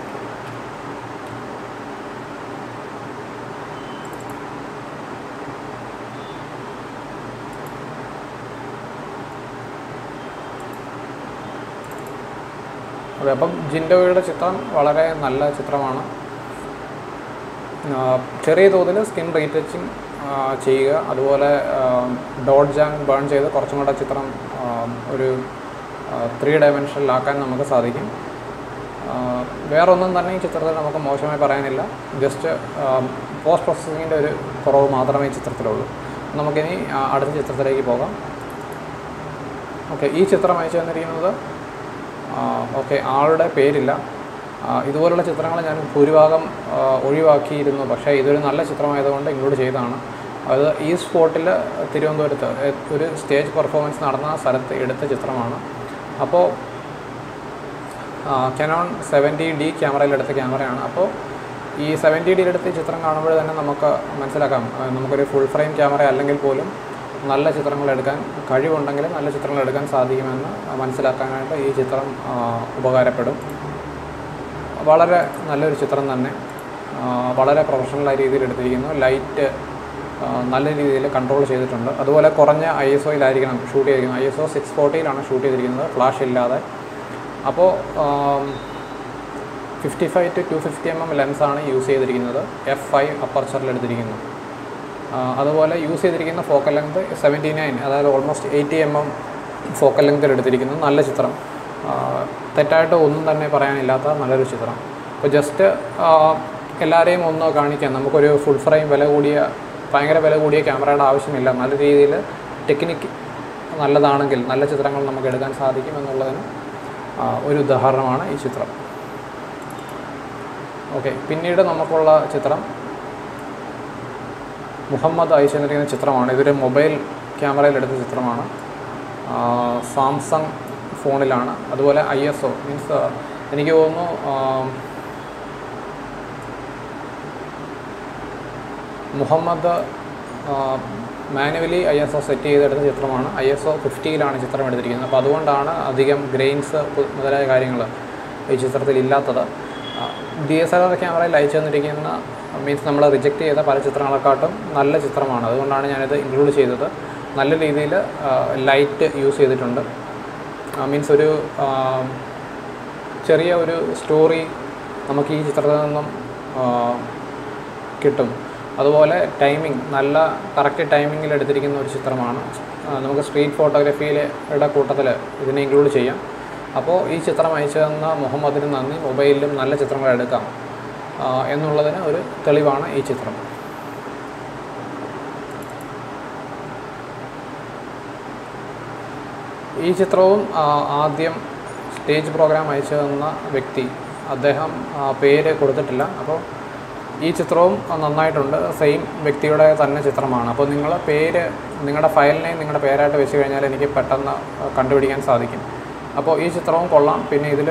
ഓക്കെ അപ്പം ജിൻഡോയുടെ ചിത്രം വളരെ നല്ല ചിത്രമാണ് ആ, ചെറിയ തോതിൽ സ്കിൻ റീടച്ചിങ് ചെയ്യുക അതുപോലെ ഡോഡ്ജ് ആൻഡ് ബേൺ ചെയ്ത് കുറച്ചും കൂടെ ചിത്രം ആ, ഒരു ത്രീ ഡയമെൻഷനിലാക്കാൻ നമുക്ക് സാധിക്കും ആ, വേറൊന്നും തന്നെ ഈ ചിത്രത്തിൽ നമുക്ക് മോശമായി പറയാനില്ല ജസ്റ്റ് പോസ്റ്റ് പ്രോസസ്സിങ്ങിൻ്റെ ഒരു കുറവ് മാത്രമേ ഈ ചിത്രത്തിലുള്ളൂ നമുക്കിനി ആ, അടുത്ത ചിത്രത്തിലേക്ക് പോകാം ഓക്കെ ഈ ചിത്രം അയച്ചു തന്നിരിക്കുന്നത് ഓക്കെ ആളുടെ പേരില്ല ആ, ഇതുപോലുള്ള ചിത്രങ്ങൾ ഞാൻ ഭൂരിഭാഗം ആ, ഒഴിവാക്കിയിരുന്നു പക്ഷേ ഇതൊരു നല്ല ചിത്രമായതുകൊണ്ട് ഇൻക്ലൂഡ് ചെയ്തതാണ് അത് ഈ സ്പോട്ടിൽ തിരുവനന്തപുരത്ത് എ- ഒരു സ്റ്റേജ് പെർഫോമൻസ് നടന്ന സ്ഥലത്ത് എടുത്ത ചിത്രമാണ് അപ്പോൾ കനോൺ സെവൻറ്റി ഡി ക്യാമറയിൽ എടുത്ത ക്യാമറയാണ് അപ്പോൾ ഈ സെവൻറ്റി ഡിയിൽ എടുത്ത ഈ ചിത്രം കാണുമ്പോൾ തന്നെ നമുക്ക് മനസ്സിലാക്കാം ആ, നമുക്കൊരു ഫുൾ ഫ്രെയിം ക്യാമറ അല്ലെങ്കിൽ പോലും നല്ല ചിത്രങ്ങൾ എടുക്കാൻ കഴിവുണ്ടെങ്കിൽ നല്ല ചിത്രങ്ങൾ എടുക്കാൻ സാധിക്കുമെന്ന് മനസ്സിലാക്കാനായിട്ട് ഈ ചിത്രം ആ, ഉപകാരപ്പെടും വളരെ നല്ലൊരു ചിത്രം തന്നെ ആ, വളരെ പ്രൊഫഷണലായ രീതിയിൽ എടുത്തിരിക്കുന്നു ലൈറ്റ് ആ, നല്ല രീതിയിൽ കൺട്രോൾ ചെയ്തിട്ടുണ്ട് അതുപോലെ കുറഞ്ഞ ഐ എസ് ഒയിലായിരിക്കണം ഷൂട്ട് ചെയ്തിരിക്കുന്നത് ഐ എസ് ഒ സിക്സ് ഫോർട്ടിയിലാണ് ഷൂട്ട് ചെയ്തിരിക്കുന്നത് ഫ്ലാഷ് ഇല്ലാതെ അപ്പോൾ fifty five two two fifty M M ലെൻസാണ് യൂസ് ചെയ്തിരിക്കുന്നത് എഫ് ഫൈവ് അപ്പർച്ചറിൽ എടുത്തിരിക്കുന്നു ആ, അതുപോലെ യൂസ് ചെയ്തിരിക്കുന്ന ഫോക്കൽ ലെങ്ത് സെവൻറ്റി നയൻ അതായത് almost eighty M M focal ലെങ്തിൽ എടുത്തിരിക്കുന്നു നല്ല ചിത്രം ആ, തെറ്റായിട്ട് ഒന്നും തന്നെ പറയാനില്ലാത്ത നല്ലൊരു ചിത്രം അപ്പോൾ ജസ്റ്റ് എല്ലാവരെയും ഒന്ന് കാണിക്കാം നമുക്കൊരു ഫുൾ ഫ്രെയിം വില കൂടിയ ഭയങ്കര വില കൂടിയ ക്യാമറയുടെ ആവശ്യമില്ല നല്ല രീതിയിൽ ടെക്നിക്ക് നല്ലതാണെങ്കിൽ നല്ല ചിത്രങ്ങൾ നമുക്ക് എടുക്കാൻ സാധിക്കും എന്നുള്ളതിന് ആ, ഒരു ഉദാഹരണമാണ് ഈ ചിത്രം ഓക്കെ പിന്നീട് നമുക്കുള്ള ചിത്രം മുഹമ്മദ് അയച്ചു തന്നിരിക്കുന്ന ചിത്രമാണ് ഇതൊരു മൊബൈൽ ക്യാമറയിൽ എടുത്ത ചിത്രമാണ് ആ, സാംസങ് ഫോണിലാണ് അതുപോലെ ഐ എസ് ഒ മീൻസ് എനിക്ക് തോന്നുന്നു ആ, Muhammad manually I S O set ചെയ്തെടുത്ത ചിത്രമാണ് ഐ എസ് ഒ ഫിഫ്റ്റിയിലാണ് ചിത്രം എടുത്തിരിക്കുന്നത് അപ്പോൾ അതുകൊണ്ടാണ് അധികം ഗ്രെയിൻസ് മുതലായ കാര്യങ്ങൾ ഈ ചിത്രത്തിൽ ഇല്ലാത്തത് ഡി എസ് എൽ ആർ ക്യാമറയിൽ അയച്ചു തന്നിരിക്കുന്ന മീൻസ് നമ്മൾ റിജക്റ്റ് ചെയ്ത പല ചിത്രങ്ങളെക്കാട്ടും നല്ല ചിത്രമാണ് അതുകൊണ്ടാണ് ഞാനിത് ഇൻക്ലൂഡ് ചെയ്തത് നല്ല രീതിയിൽ ലൈറ്റ് യൂസ് ചെയ്തിട്ടുണ്ട് മീൻസ് ഒരു ആ, ചെറിയ ഒരു സ്റ്റോറി നമുക്ക് ഈ ചിത്രത്തിൽ നിന്നും ആ, കിട്ടും അതുപോലെ ടൈമിംഗ് നല്ല കറക്റ്റ് ടൈമിങ്ങിൽ എടുത്തിരിക്കുന്ന ഒരു ചിത്രമാണ് ആ, നമുക്ക് സ്ട്രീറ്റ് ഫോട്ടോഗ്രാഫിയിലെ കൂട്ടത്തിൽ ഇതിനെ ഇൻക്ലൂഡ് ചെയ്യാം അപ്പോൾ ഈ ചിത്രം അയച്ചു തന്ന മുഹമ്മദിന് നന്ദി മൊബൈലിലും നല്ല ചിത്രങ്ങൾ എടുക്കാം ആ, എന്നുള്ളതിന് ഒരു തെളിവാണ് ഈ ചിത്രം ഈ ചിത്രവും ആ, ആദ്യം സ്റ്റേജ് പ്രോഗ്രാം അയച്ചു തന്ന വ്യക്തി അദ്ദേഹം ആ, പേര് കൊടുത്തിട്ടില്ല അപ്പോൾ ഈ ചിത്രവും നന്നായിട്ടുണ്ട് സെയിം വ്യക്തിയുടെ തന്നെ ചിത്രമാണ് അപ്പോൾ നിങ്ങൾ പേര് നിങ്ങളുടെ ഫയൽ നെയിം നിങ്ങളുടെ പേരായിട്ട് വെച്ച് കഴിഞ്ഞാൽ എനിക്ക് പെട്ടെന്ന് കണ്ടുപിടിക്കാൻ സാധിക്കും അപ്പോൾ ഈ ചിത്രവും കൊള്ളാം പിന്നെ ഇതിൽ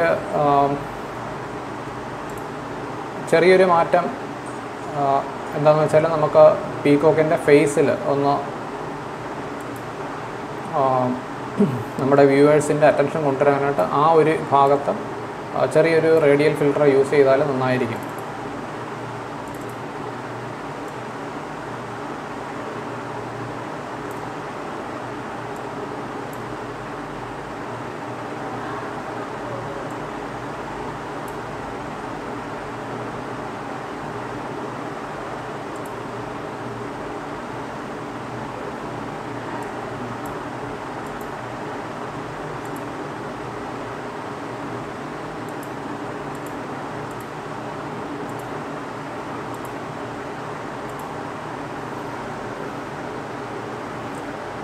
ചെറിയൊരു മാറ്റം ആ, എന്താണെന്ന് വെച്ചാൽ നമുക്ക് പീകോക്കിൻ്റെ ഫേസിൽ ഒന്ന് ആ, നമ്മുടെ വ്യൂവേഴ്സിൻ്റെ അറ്റൻഷൻ കൊണ്ടുവരാനായിട്ട് ആ ഒരു ഭാഗത്ത് ആ, ചെറിയൊരു റേഡിയൽ ഫിൽട്ടർ യൂസ് ചെയ്താൽ നന്നായിരിക്കും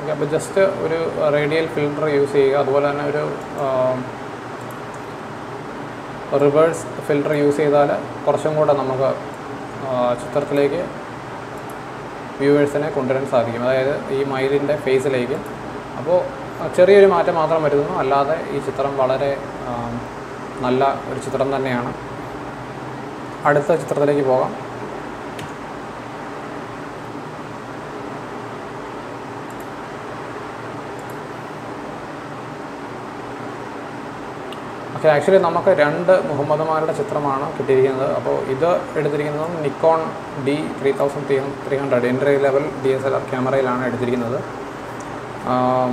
ഓക്കെ അപ്പോൾ ജസ്റ്റ് ഒരു റേഡിയൽ ഫിൽറ്റർ യൂസ് ചെയ്യുക അതുപോലെ തന്നെ ഒരു റിവേഴ്സ് ഫിൽറ്റർ യൂസ് ചെയ്താൽ കുറച്ചും കൂടെ നമുക്ക് ആ, ചിത്രത്തിലേക്ക് വ്യൂവേഴ്സിനെ കൊണ്ടുവരാൻ സാധിക്കും അതായത് ഈ മയിലിൻ്റെ ഫേസിലേക്ക് അപ്പോൾ ചെറിയൊരു മാറ്റം മാത്രം വരുന്നു അല്ലാതെ ഈ ചിത്രം വളരെ ആ, നല്ല ഒരു ചിത്രം തന്നെയാണ് അടുത്ത ചിത്രത്തിലേക്ക് പോകാം ഓക്കെ ആക്ച്വലി നമുക്ക് രണ്ട് മുഹമ്മദ്മാരുടെ ചിത്രമാണ് കിട്ടിയിരിക്കുന്നത് അപ്പോൾ ഇത് എടുത്തിരിക്കുന്നത് Nikon D three thousand three three hundred entry level D S L R ക്യാമറയിലാണ് എടുത്തിരിക്കുന്നത് ആം,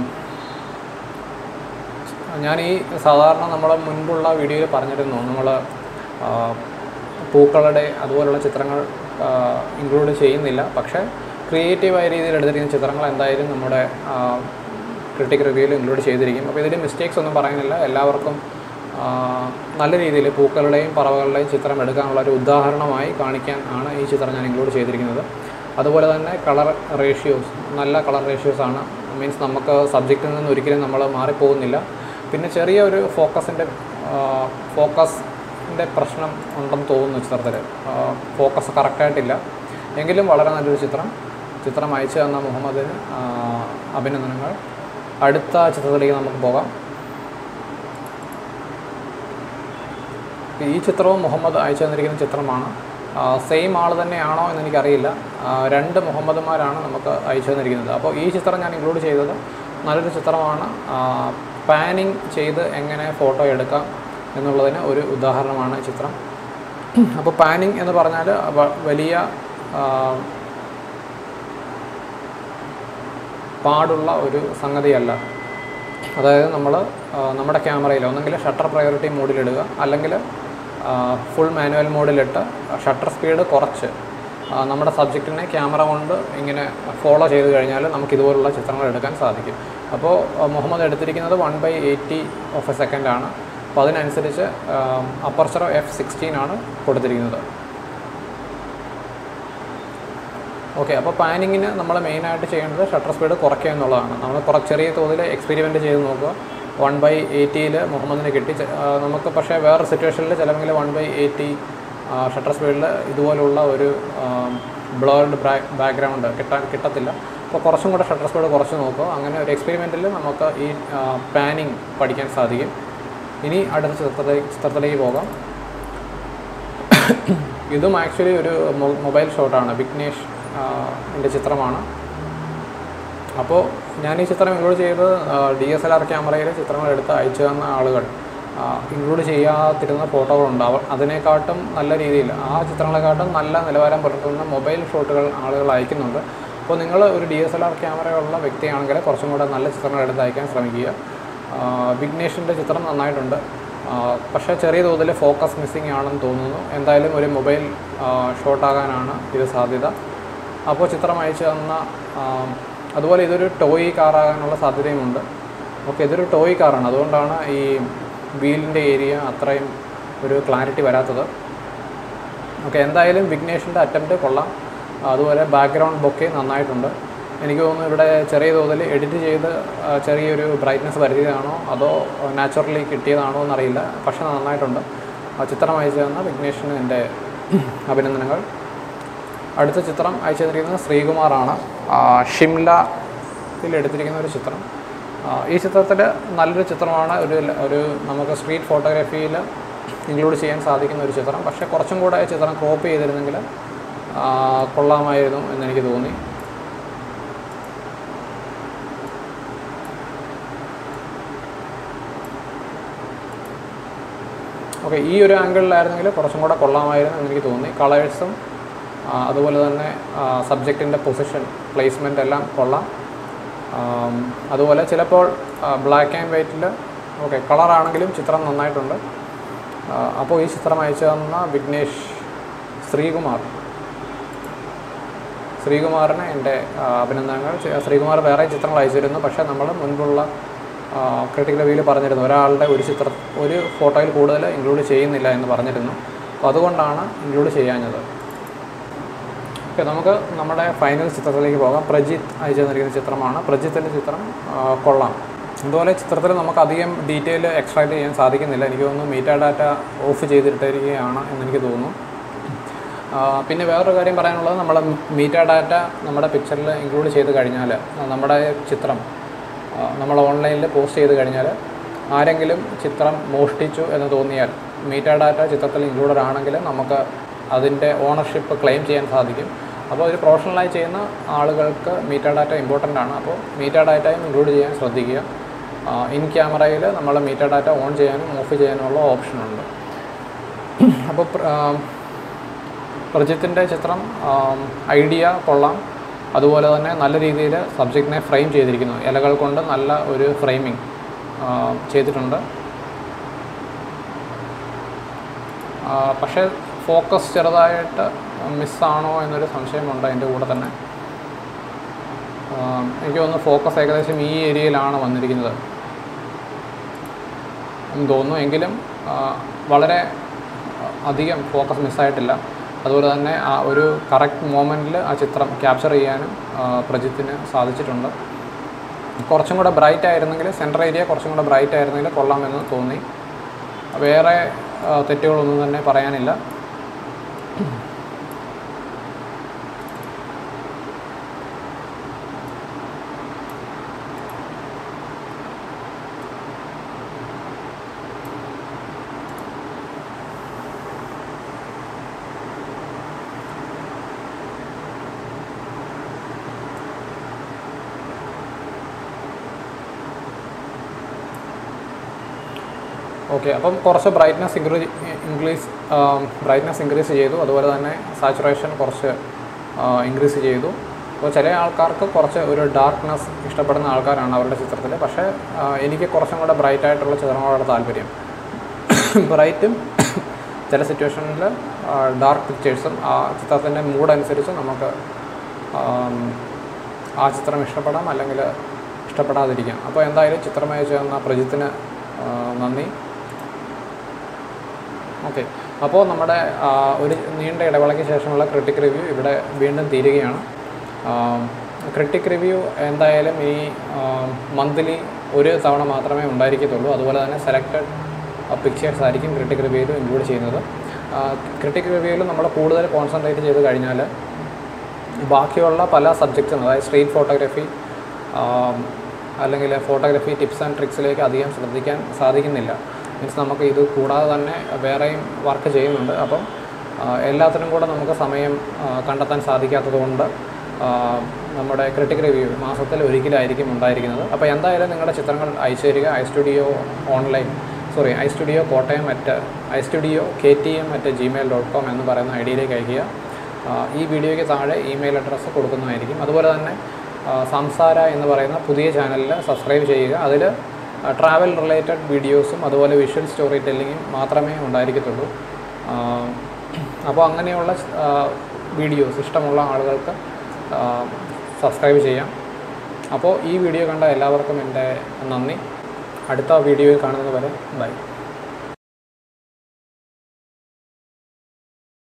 ഞാൻ ഈ സാധാരണ നമ്മൾ മുൻപുള്ള വീഡിയോയിൽ പറഞ്ഞിരുന്നു നമ്മൾ പൂക്കളുടെ അതുപോലുള്ള ചിത്രങ്ങൾ ഇൻക്ലൂഡ് ചെയ്യുന്നില്ല പക്ഷേ ക്രിയേറ്റീവായ രീതിയിൽ എടുത്തിരിക്കുന്ന ചിത്രങ്ങൾ എന്തായാലും നമ്മുടെ ക്രിട്ടിക് റിവ്യൂവിൽ ഇൻക്ലൂഡ് ചെയ്തിരിക്കും അപ്പോൾ ഇതിൽ മിസ്റ്റേക്സ് ഒന്നും പറയുന്നില്ല എല്ലാവർക്കും ആ, നല്ല രീതിയിൽ പൂക്കളുടെയും പറവകളുടെയും ചിത്രം എടുക്കാനുള്ള ഒരു ഉദാഹരണമായി കാണിക്കാൻ ആണ് ഈ ചിത്രം ഞാൻ ഇൻക്ലൂഡ് ചെയ്തിരിക്കുന്നത് അതുപോലെ തന്നെ കളർ റേഷ്യോസ് നല്ല കളർ റേഷ്യോസ് ആണ് മീൻസ് നമുക്ക് സബ്ജക്റ്റിൽ നിന്ന് ഒരിക്കലും നമ്മൾ മാറിപ്പോകുന്നില്ല പിന്നെ ചെറിയ ഒരു ഫോക്കസിൻ്റെ ഫോക്കസിൻ്റെ പ്രശ്നം ഉണ്ടെന്ന് തോന്നുന്നു ചിത്രത്തിൽ ഫോക്കസ് കറക്റ്റായിട്ടില്ല എങ്കിലും വളരെ നല്ലൊരു ചിത്രം ചിത്രം അയച്ചു തന്ന മുഹമ്മദിന് ആ, അഭിനന്ദനങ്ങൾ അടുത്ത ചിത്രത്തിലേക്ക് നമുക്ക് പോകാം ഈ ചിത്രവും മുഹമ്മദ് അയച്ചു തന്നിരിക്കുന്ന ചിത്രമാണ് സെയിം ആൾ തന്നെയാണോ എന്ന് എനിക്കറിയില്ല ആ, രണ്ട് മുഹമ്മദ്മാരാണ് നമുക്ക് അയച്ചു തന്നിരിക്കുന്നത് അപ്പോൾ ഈ ചിത്രം ഞാൻ ഇൻക്ലൂഡ് ചെയ്തത് നല്ലൊരു ചിത്രമാണ് പാനിങ് ചെയ്ത് എങ്ങനെ ഫോട്ടോ എടുക്കാം എന്നുള്ളതിന് ഒരു ഉദാഹരണമാണ് ഈ ചിത്രം അപ്പോൾ പാനിങ് എന്ന് പറഞ്ഞാൽ വ- വലിയ ആ, പാടുള്ള ഒരു സംഗതിയല്ല അതായത് നമ്മൾ നമ്മുടെ ക്യാമറയിൽ ഒന്നെങ്കിൽ ഷട്ടർ പ്രയോറിറ്റി മോഡിലിടുക അല്ലെങ്കിൽ ഫുൾ മാനുവൽ മോഡിലിട്ട് ഷട്ടർ സ്പീഡ് കുറച്ച് ആ, നമ്മുടെ സബ്ജക്റ്റിനെ ക്യാമറ കൊണ്ട് ഇങ്ങനെ ഫോളോ ചെയ്ത് കഴിഞ്ഞാൽ നമുക്ക് ഇതുപോലുള്ള ചിത്രങ്ങൾ എടുക്കാൻ സാധിക്കും അപ്പോൾ ആ, മുഹമ്മദ് എടുത്തിരിക്കുന്നത് one by eighty of a second ആണ് അപ്പോൾ അതിനനുസരിച്ച് അപ്പർച്ചർ എഫ് സിക്സ്റ്റീൻ ആണ് കൊടുത്തിരിക്കുന്നത് ഓക്കെ അപ്പോൾ പാനിങ്ങിന് നമ്മൾ മെയിനായിട്ട് ചെയ്യേണ്ടത് ഷട്ടർ സ്പീഡ് കുറയ്ക്കുക എന്നുള്ളതാണ് നമ്മൾ കുറച്ച് ചെറിയ തോതിൽ എക്സ്പെരിമെൻറ്റ് ചെയ്ത് നോക്കുക വൺ ബൈ എയ്റ്റിയിൽ മുഹമ്മദിന് കിട്ടി ചെ- ആ, നമുക്ക് പക്ഷേ വേറെ സിറ്റുവേഷനിൽ ചിലമെങ്കിൽ വൺ ബൈ എയ്റ്റി ഷട്ടർ സ്പീഡിൽ ഇതുപോലുള്ള ഒരു ബ്ലേർഡ് ബാക്ക്ഗ്രൗണ്ട് കിട്ടാൻ കിട്ടത്തില്ല അപ്പോൾ കുറച്ചും കൂടെ ഷട്ടർ സ്പീഡ് കുറച്ച് നോക്കുക അങ്ങനെ ഒരു എക്സ്പെരിമെൻറ്റിൽ നമുക്ക് ഈ പാനിങ് പഠിക്കാൻ സാധിക്കും ഇനി അടുത്ത ചിത്രത്തിലേക്ക് ചിത്രത്തിലേക്ക് പോകാം ഇതും ആക്ച്വലി ഒരു മൊ- മൊബൈൽ ഷോട്ടാണ് വിഘ്നേഷ് എൻ്റെ ചിത്രമാണ് അപ്പോൾ ഞാൻ ഈ ചിത്രം ഇൻക്ലൂഡ് ചെയ്തത് ഡി എസ് എൽ ആർ ക്യാമറയിൽ ചിത്രങ്ങൾ എടുത്ത് അയച്ചു തന്ന ആളുകൾ ഇൻക്ലൂഡ് ചെയ്യാതിരുന്ന ഫോട്ടോകളുണ്ട് അവർ അതിനെക്കാട്ടും നല്ല രീതിയിൽ ആ ചിത്രങ്ങളെക്കാട്ടും നല്ല നിലവാരം പുലർത്തുന്ന മൊബൈൽ ഷോട്ടുകൾ ആളുകൾ അയക്കുന്നുണ്ട് അപ്പോൾ നിങ്ങൾ ഒരു ഡി എസ് എൽ ആർ ക്യാമറയുള്ള വ്യക്തിയാണെങ്കിൽ കുറച്ചും കൂടെ നല്ല ചിത്രങ്ങൾ എടുത്ത് അയക്കാൻ ശ്രമിക്കുക ആ, വിഘ്നേഷിൻ്റെ ചിത്രം നന്നായിട്ടുണ്ട് ആ, പക്ഷേ ചെറിയ തോതിൽ ഫോക്കസ് മിസ്സിങ് ആണെന്ന് തോന്നുന്നു എന്തായാലും ഒരു മൊബൈൽ ഷോട്ടാകാനാണ് ഇത് സാധ്യത അപ്പോൾ ചിത്രം അയച്ചു തന്ന ആ, അതുപോലെ ഇതൊരു ടോയ് കാറാകാനുള്ള സാധ്യതയുമുണ്ട് ഓക്കെ ഇതൊരു ടോയ് കാറാണ് അതുകൊണ്ടാണ് ഈ വീലിൻ്റെ ഏരിയ അത്രയും ഒരു ക്ലാരിറ്റി വരാത്തത് ഓക്കെ എന്തായാലും വിഘ്നേഷിൻ്റെ അറ്റംപ്റ്റ് കൊള്ളാം അതുപോലെ ബാക്ക്ഗ്രൗണ്ട് ബൊക്കെ നന്നായിട്ടുണ്ട് എനിക്ക് തോന്നുന്നു ഇവിടെ ചെറിയ തോതിൽ എഡിറ്റ് ചെയ്ത് ആ, ചെറിയൊരു ബ്രൈറ്റ്നസ് വരുത്തിയതാണോ അതോ നാച്ചുറലി കിട്ടിയതാണോ എന്നറിയില്ല പക്ഷേ നന്നായിട്ടുണ്ട് ആ ചിത്രം അയച്ചു തന്ന വിഘ്നേഷിന് എൻ്റെ അഭിനന്ദനങ്ങൾ അടുത്ത ചിത്രം അയച്ചു തന്നിരിക്കുന്നത് ശ്രീകുമാറാണ് ആ, ഷിംലയിൽ എടുത്തിരിക്കുന്ന ഒരു ചിത്രം ആ, ഈ ചിത്രത്തിൽ നല്ലൊരു ചിത്രമാണ് ഒരു ഒരു നമുക്ക് സ്ട്രീറ്റ് ഫോട്ടോഗ്രാഫിയിൽ ഇൻക്ലൂഡ് ചെയ്യാൻ സാധിക്കുന്ന ഒരു ചിത്രം പക്ഷേ കുറച്ചും കൂടെ ഈ ചിത്രം ക്രോപ്പ് ചെയ്തിരുന്നെങ്കിൽ ആ, കൊള്ളാമായിരുന്നു എന്നെനിക്ക് തോന്നി ഓക്കെ ഈ ഒരു ആംഗിളിലായിരുന്നെങ്കിൽ കുറച്ചും കൂടെ കൊള്ളാമായിരുന്നു എന്ന് എനിക്ക് തോന്നി കളേഴ്സും അതുപോലെ തന്നെ സബ്ജക്റ്റിൻ്റെ പൊസിഷൻ പ്ലേസ്മെൻ്റ് എല്ലാം കൊള്ളാം ആം, അതുപോലെ ചിലപ്പോൾ ബ്ലാക്ക് ആൻഡ് വൈറ്റിൽ ഓക്കെ കളറാണെങ്കിലും ചിത്രം നന്നായിട്ടുണ്ട് ആ, അപ്പോൾ ഈ ചിത്രം അയച്ചു തന്ന വിഘ്നേഷ് ശ്രീകുമാർ ശ്രീകുമാറിന് എൻ്റെ ആ, അഭിനന്ദനങ്ങൾ ചെ- ശ്രീകുമാർ വേറെ ചിത്രങ്ങൾ അയച്ചിരുന്നു പക്ഷേ നമ്മൾ മുൻപുള്ള ക്രിട്ടിക്കൽ റിവ്യൂവിൽ പറഞ്ഞിരുന്നു ഒരാളുടെ ഒരു ചിത്ര ഒരു ഫോട്ടോയിൽ കൂടുതൽ ഇൻക്ലൂഡ് ചെയ്യുന്നില്ല എന്ന് പറഞ്ഞിരുന്നു അപ്പോൾ അതുകൊണ്ടാണ് ഇൻക്ലൂഡ് ചെയ്യാഞ്ഞത് ഓക്കെ നമുക്ക് നമ്മുടെ ഫൈനൽ ചിത്രത്തിലേക്ക് പോകാം പ്രജിത്ത് അയച്ചു തന്നിരിക്കുന്ന ചിത്രമാണ് പ്രജിത്തിൻ്റെ ചിത്രം ആ, കൊള്ളാം അതുപോലെ ചിത്രത്തിൽ നമുക്ക് അധികം ഡീറ്റെയിൽ എക്സ്ട്രാക്ട് ചെയ്യാൻ സാധിക്കുന്നില്ല എനിക്ക് തോന്നുന്നു മീറ്റാ ഡാറ്റ ഓഫ് ചെയ്തിട്ടിരിക്കുകയാണ് എന്നെനിക്ക് തോന്നുന്നു ആ, പിന്നെ വേറൊരു കാര്യം പറയാനുള്ളത് നമ്മൾ മീറ്റാ ഡാറ്റ നമ്മുടെ പിക്ചറിൽ ഇൻക്ലൂഡ് ചെയ്ത് കഴിഞ്ഞാൽ നമ്മുടെ ചിത്രം ആ, നമ്മൾ ഓൺലൈനിൽ പോസ്റ്റ് ചെയ്ത് കഴിഞ്ഞാൽ ആരെങ്കിലും ചിത്രം മോഷ്ടിച്ചു എന്ന് തോന്നിയാൽ മീറ്റാ ഡാറ്റ ചിത്രത്തിൽ ഇൻക്ലൂഡഡ് ആണെങ്കിൽ നമുക്ക് അതിൻ്റെ ഓണർഷിപ്പ് ക്ലെയിം ചെയ്യാൻ സാധിക്കും അപ്പോൾ ഒരു പ്രൊഫഷണലായി ചെയ്യുന്ന ആളുകൾക്ക് മീറ്റാ ഡാറ്റ ഇമ്പോർട്ടൻ്റ് ആണ് അപ്പോൾ മീറ്റാ ഡാറ്റയും ഇൻക്ലൂഡ് ചെയ്യാൻ ശ്രദ്ധിക്കുക ഇൻ ക്യാമറയിൽ നമ്മൾ മീറ്റാ ഡാറ്റ ഓൺ ചെയ്യാനും ഓഫ് ചെയ്യാനുമുള്ള ഓപ്ഷനുണ്ട് അപ്പോൾ പ്ര- ആ, പ്രജിത്തിൻ്റെ ചിത്രം ഐഡിയ കൊള്ളാം അതുപോലെ തന്നെ നല്ല രീതിയിൽ സബ്ജക്റ്റിനെ ഫ്രെയിം ചെയ്തിരിക്കുന്നു ഇലകൾ കൊണ്ട് നല്ല ഒരു ഫ്രെയിമിങ് ചെയ്തിട്ടുണ്ട് ആ, പക്ഷേ ഫോക്കസ് ചെറുതായിട്ട് മിസ്സാണോ എന്നൊരു സംശയമുണ്ട് അതിൻ്റെ കൂടെ തന്നെ ആ, എനിക്ക് തോന്നുന്നു ഫോക്കസ് ഏകദേശം ഈ ഏരിയയിലാണ് വന്നിരിക്കുന്നത് എന്ന് തോന്നുന്നു എങ്കിലും ആ, വളരെ അധികം ഫോക്കസ് മിസ്സായിട്ടില്ല അതുപോലെ തന്നെ ആ ഒരു കറക്റ്റ് മോമെൻറ്റിൽ ആ ചിത്രം ക്യാപ്ചർ ചെയ്യാനും ആ, പ്രജിത്തിന് സാധിച്ചിട്ടുണ്ട് കുറച്ചും കൂടെ ബ്രൈറ്റ് ആയിരുന്നെങ്കിൽ സെൻറ്റർ ഏരിയ കുറച്ചും കൂടെ ബ്രൈറ്റ് ആയിരുന്നെങ്കിൽ കൊള്ളാമെന്ന് തോന്നി വേറെ ആ, തെറ്റുകളൊന്നും തന്നെ പറയാനില്ല ഓക്കെ അപ്പം കുറച്ച് brightness increase increase brightness increase ചെയ്തു അതുപോലെ തന്നെ സാച്ചുറേഷൻ കുറച്ച് ഇൻക്രീസ് ചെയ്തു അപ്പോൾ ചില ആൾക്കാർക്ക് കുറച്ച് ഒരു ഡാർക്ക്നെസ് ഇഷ്ടപ്പെടുന്ന ആൾക്കാരാണ് അവരുടെ ചിത്രത്തിൽ പക്ഷേ ആ, എനിക്ക് കുറച്ചും കൂടെ ബ്രൈറ്റ് ആയിട്ടുള്ള ചിത്രങ്ങളോട് താല്പര്യം ബ്രൈറ്റും ചില സിറ്റുവേഷനിൽ ഡാർക്ക് പിക്ചേഴ്സും ആ ചിത്രത്തിൻ്റെ മൂഡ് അനുസരിച്ച് നമുക്ക് ആം, ആ ചിത്രം ഇഷ്ടപ്പെടാം അല്ലെങ്കിൽ ഇഷ്ടപ്പെടാതിരിക്കാം അപ്പോൾ എന്തായാലും ചിത്രം അയച്ചു തന്ന പ്രജിത്തിന് ആ, നന്ദി ഓക്കെ അപ്പോൾ നമ്മുടെ ആ, ഒരു നീണ്ട ഇടവേളയ്ക്ക് ശേഷമുള്ള ക്രിട്ടിക് റിവ്യൂ ഇവിടെ വീണ്ടും തീരുകയാണ് ക്രിട്ടിക് റിവ്യൂ എന്തായാലും ഈ മന്ത്ലി ഒരു തവണ മാത്രമേ ഉണ്ടായിരിക്കത്തുള്ളൂ അതുപോലെ തന്നെ സെലക്റ്റഡ് പിക്ചേഴ്സ് ആയിരിക്കും ക്രിട്ടിക് റിവ്യൂവിൽ ഇൻക്ലൂഡ് ചെയ്യുന്നത് ക്രിട്ടിക് റിവ്യൂവിൽ നമ്മൾ കൂടുതൽ കോൺസെൻട്രേറ്റ് ചെയ്ത് കഴിഞ്ഞാൽ ബാക്കിയുള്ള പല സബ്ജക്ട്സും അതായത് സ്ട്രീറ്റ് ഫോട്ടോഗ്രാഫി അല്ലെങ്കിൽ ഫോട്ടോഗ്രാഫി ടിപ്സ് ആൻഡ് ട്രിക്സിലേക്ക് അധികം ശ്രദ്ധിക്കാൻ സാധിക്കുന്നില്ല മീൻസ് നമുക്ക് ഇത് കൂടാതെ തന്നെ വേറെയും വർക്ക് ചെയ്യുന്നുണ്ട് അപ്പം ആ, എല്ലാത്തിനും കൂടെ നമുക്ക് സമയം ആ, കണ്ടെത്താൻ സാധിക്കാത്തതുകൊണ്ട് ആ, നമ്മുടെ ക്രിട്ടിക് റിവ്യൂ മാസത്തിൽ ഒരിക്കലായിരിക്കും ഉണ്ടായിരിക്കുന്നത് അപ്പോൾ എന്തായാലും നിങ്ങളുടെ ചിത്രങ്ങൾ അയച്ചു തരിക I studio online sorry I studio Kottayam at I studio K T M at Gmail dot com എന്ന് പറയുന്ന ഐ ഡിയിലേക്ക് അയക്കുക ആ, ഈ വീഡിയോയ്ക്ക് താഴെ ഇമെയിൽ അഡ്രസ്സ് കൊടുക്കുന്നതായിരിക്കും അതുപോലെ തന്നെ ആ, സംസാര എന്ന് പറയുന്ന പുതിയ ചാനലിൽ സബ്സ്ക്രൈബ് ചെയ്യുക അതിൽ ട്രാവൽ റിലേറ്റഡ് വീഡിയോസും അതുപോലെ വിഷ്വൽ സ്റ്റോറി ടെല്ലിങ്ങും മാത്രമേ ഉണ്ടായിരിക്കത്തുള്ളൂ ആ, അപ്പോൾ അങ്ങനെയുള്ള വീഡിയോസ് ഇഷ്ടമുള്ള ആളുകൾക്ക് സബ്സ്ക്രൈബ് ചെയ്യാം അപ്പോൾ ഈ വീഡിയോ കണ്ട എല്ലാവർക്കും എൻ്റെ നന്ദി അടുത്ത വീഡിയോയിൽ കാണുന്നത് വരെ ബൈ